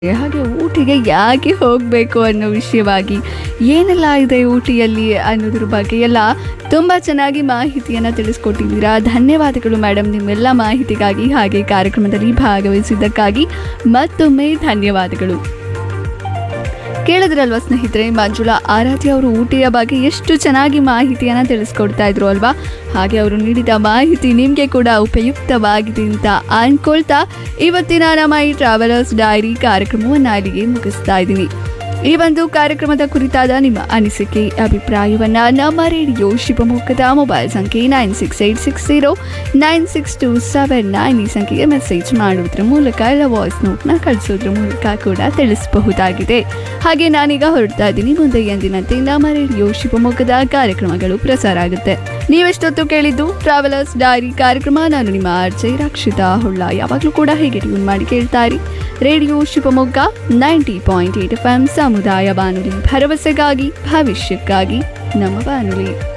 ಹಾಗೆ ಊಟಿಗೆ ಯಾಕೆ ಹೋಗಬೇಕು ಅನ್ನೋ ವಿಷಯವಾಗಿ ಏನೆಲ್ಲ ಇದೆ ಊಟಿಯಲ್ಲಿ ಅನ್ನೋದ್ರ ಬಗ್ಗೆ ಎಲ್ಲ ತುಂಬ ಚೆನ್ನಾಗಿ ಮಾಹಿತಿಯನ್ನು ತಿಳಿಸ್ಕೊಟ್ಟಿದ್ದೀರಾ ಧನ್ಯವಾದಗಳು ಮೇಡಮ್ ನಿಮ್ಮೆಲ್ಲ ಮಾಹಿತಿಗಾಗಿ ಹಾಗೆ ಕಾರ್ಯಕ್ರಮದಲ್ಲಿ ಭಾಗವಹಿಸಿದ್ದಕ್ಕಾಗಿ ಮತ್ತೊಮ್ಮೆ ಧನ್ಯವಾದಗಳು ಕೇಳಿದ್ರಲ್ವಾ ಸ್ನೇಹಿತರೆ ಮಂಜುಳಾ ಆರಾಧ್ಯ ಅವರು ಊಟಿಯ ಬಗ್ಗೆ ಎಷ್ಟು ಚೆನ್ನಾಗಿ ಮಾಹಿತಿಯನ್ನು ತಿಳಿಸ್ಕೊಡ್ತಾ ಇದ್ರು ಅಲ್ವಾ ಹಾಗೆ ಅವರು ನೀಡಿದ ಮಾಹಿತಿ ನಿಮಗೆ ಕೂಡ ಉಪಯುಕ್ತವಾಗಿದೆ ಅಂತ ಅನ್ಕೊಳ್ತಾ ಇವತ್ತಿನ ನಮ್ಮ ಈ ಟ್ರಾವೆಲರ್ಸ್ ಡೈರಿ ಕಾರ್ಯಕ್ರಮವನ್ನು ಅಲ್ಲಿಗೆ ಮುಗಿಸ್ತಾ ಇದ್ದೀನಿ ಈ ಒಂದು ಕಾರ್ಯಕ್ರಮದ ಕುರಿತಾದ ನಿಮ್ಮ ಅನಿಸಿಕೆ ಅಭಿಪ್ರಾಯವನ್ನ ನಮ್ಮ ರೇಡಿಯೋ ಶಿವಮೊಗ್ಗದ ಮೊಬೈಲ್ ಸಂಖ್ಯೆ nine six eight six zero nine six two seven nine ಈ ಸಂಖ್ಯೆಗೆ ಮೆಸೇಜ್ ಮಾಡುವುದರ ಮೂಲಕ ಇಲ್ಲ ವಾಯ್ಸ್ ನೋಟ್ನ ಕಳಿಸೋದ್ರ ಮೂಲಕ ಕೂಡ ತಿಳಿಸಬಹುದಾಗಿದೆ ಹಾಗೆ ನಾನೀಗ ಹೊರಡ್ತಾ ಇದ್ದೀನಿ ಮುಂದೆ ಎಂದಿನಂತೆ ನಮ್ಮ ರೇಡಿಯೋ ಶಿವಮೊಗ್ಗದ ಕಾರ್ಯಕ್ರಮಗಳು ಪ್ರಸಾರ ಆಗುತ್ತೆ ನೀವೆಷ್ಟೊತ್ತು ಕೇಳಿದ್ದು ಟ್ರಾವೆಲರ್ಸ್ ಡೈರಿ ಕಾರ್ಯಕ್ರಮ ನಾನು ನಿಮ್ಮ ಆರ್ಜೆ ರಕ್ಷಿತಾ ಹುಳ್ಳ ಯಾವಾಗಲೂ ಕೂಡ ಹೇಗೆ ಟ್ಯೂನ್ ಮಾಡಿ ಕೇಳ್ತಾ ಇರಿ radio Shivamogga ninety point eight F M ಸಮುದಾಯ ಬಾನುಲಿ ಭರವಸೆಗಾಗಿ ಭವಿಷ್ಯಕ್ಕಾಗಿ ನಮ್ಮ ಬಾನುಲಿ